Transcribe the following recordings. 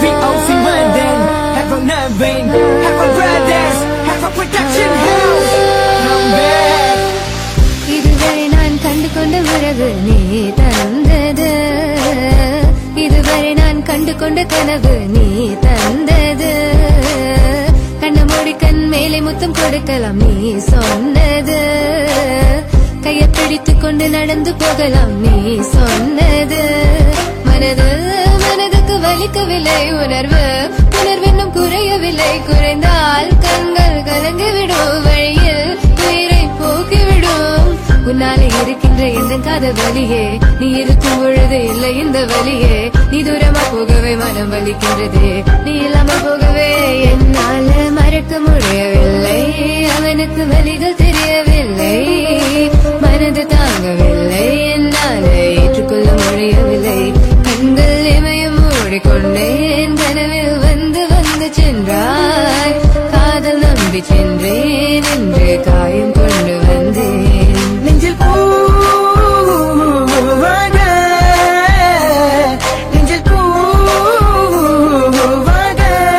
VOC London, have a Navin, have a brothers, have a production house. I'm back. இதுவரை நான் கண்டு கொண்ட உறவு நீ தந்தது இதுவரை நான் கண்டு கொண்ட கனவு நீ தந்தது கண்ண மூடி கண் மேலே முத்தம் கொடுக்கலாம் நீ சொன்னது கையை பிடித்துக் கொண்டு நடந்து போகலாம் நீ சொன்னது மனது மனதுக்கு வலிக்கவில்லை உணர்வு உணர்வென்னும் குறையவில்லை குறைந்தால் கண்கள் கலங்கிவிடும் வழியில் உயிரை போக்கிவிடும் உன்னாலே இருக்கின்ற எந்த காதல் வலியே நீ இருக்கும் பொழுது இல்லை இந்த வலியே நீ தூரமா போகவே மனம் வலிக்கின்றது நீ இல்லாம போகவே என்னால மறக்க முடியவில்லை அவனுக்கு வலிகள் தெரியவில்லை மனது தாங்கவில்லை என்னால ஏற்றுக்கொள்ள முடியவில்லை கண்கள் இமயம் மூடிக்கொண்டேன் கனவில் வந்து வந்து சென்றாய் காதல் நம்பி சென்றேன் என்று காயம் கொண்டு வந்தேன் நெஞ்சில் பூவாக நெஞ்சில் பூவாக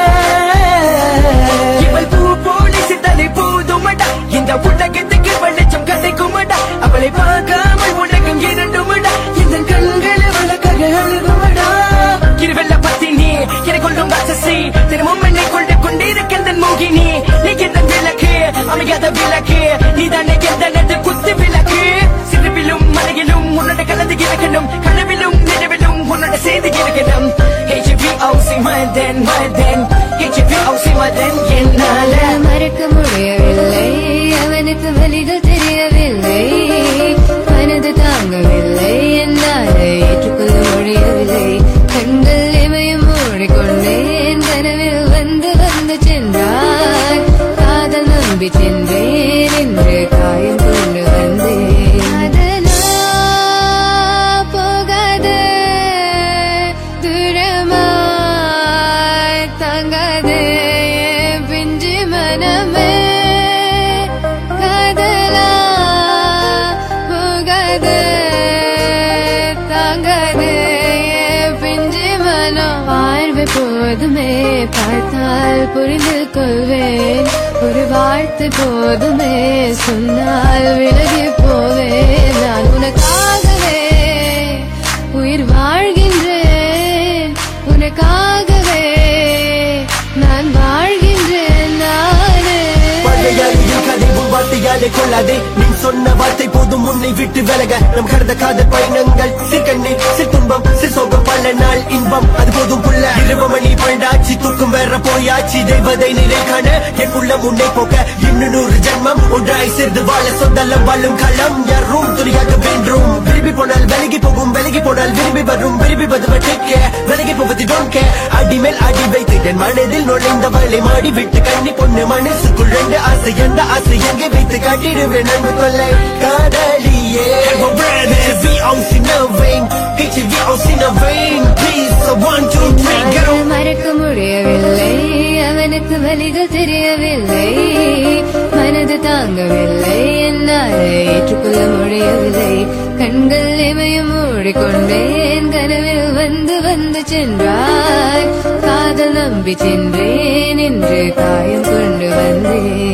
இவள் பூ போலி சித்தலை போதுமடா இந்த உலகத்துக்கு வெளிச்சம் கிடைக்குமடா அவளை பார்க்காமல் உலகம் இரண்டுமடா இந்த கண்களை வழக்காக அழுகுமடா இருவெல்ல பத்தினி என்னை கொள்ளும் ராட்சசி தினமும் என்னை கொண்டு கொண்டிருக்கின்ற மோகினி நீ எந்த விளக்கு அமையாத விளக்கு நீ தானே எந்த குத்து விளக்கு சிறுவிலும் மலையிலும் உன்னோட கலந்து இறக்கணும் கனவிலும் நினைவிலும் உன்னோட செய்தி இருக்கணும் HVOC மதன் மதன் HVOC மதன் என்னால என்னால மறக்க முடியவில்லை அவனுக்கு வலிகள் தெரியவில்லை மனது தாங்கவில்லை என்னால ஏற்றுக்கொள்ள முடியவில்லை கண்கள் இமயம் மூடிக்கொண்டேன் கனவில் வந்து வந்து சென்றாய் காதல் நம்பி சென்றேன் என்று காயம் கொண்டு வந்தேன் அதனா போகாதே தூரமாய் தங்காதே என் பிஞ்சு மனமே காதலா போகாதே தாங்காதே என் பிஞ்சு மனம் வாழ்வு போதுமே பார்த்தால் புரிந்து கொள்வேன் ஒரு வார்த்தை போதுமே சொன்னால் விலகி போவேன் நான் உனக்காகவே உயிர் வாழ்கின்றேன் உனக்காகவே நான் வாழ்கின்றேன் நானே பழையாளியின் கதை உன் வார்த்தையாலே கொள்ளாதே நீ சொன்ன வார்த்தை போதும் உன்னை விட்டு விலக நம் கடந்த காதல் பயணங்கள் சிற்கண்ணீர் சிற்துன்பம் சிற்சோகம் பல நாள் இன்பம் அது போதும் புள்ள இரவு மணி பண்டாச்சி தூக்கம் வேற போயாச்சி தெய்வதை நிலை காண என் உள்ளம் உன்னை போக்க இன்னும் நூறு ஜென்மம் ஒன்றாய் சேர்ந்து வாழ சொந்தலம் வாழும் களம் யாரும் துணியாக வென்றும் விரும்பி போனால் விலகி போகும் விலகி போனால் விரும்பி வரும் விரும்பி வருவதற்கு விலகி போவது டோன் கே அடி மேல் அடி வைத்து என் மனதில் நுழைந்தவளை மாடி விட்டு கண்ணி பொண்ணு மனசுக்குள் ரெண்டு ஆசை அந்த ஆசை எங்கே வைத்து காட்டிடுவேன் அன்பு கொள்ளை காதலியே VOC no vein HVOC no vein Please so one two three go என்னால் மறக்க முடியவில்லை அவனுக்கு வலிகள் தெரியவில்லை மனது தாங்கவில்லை என்னால் ஏற்றுக்கொள்ள முடியவில்லை கண்கள் இமயம் மூடிக்கொண்டேன் கனவில் வந்து வந்து சென்றாய் காதல் நம்பி சென்றேன் என்று காயம் கொண்டு வந்தேன்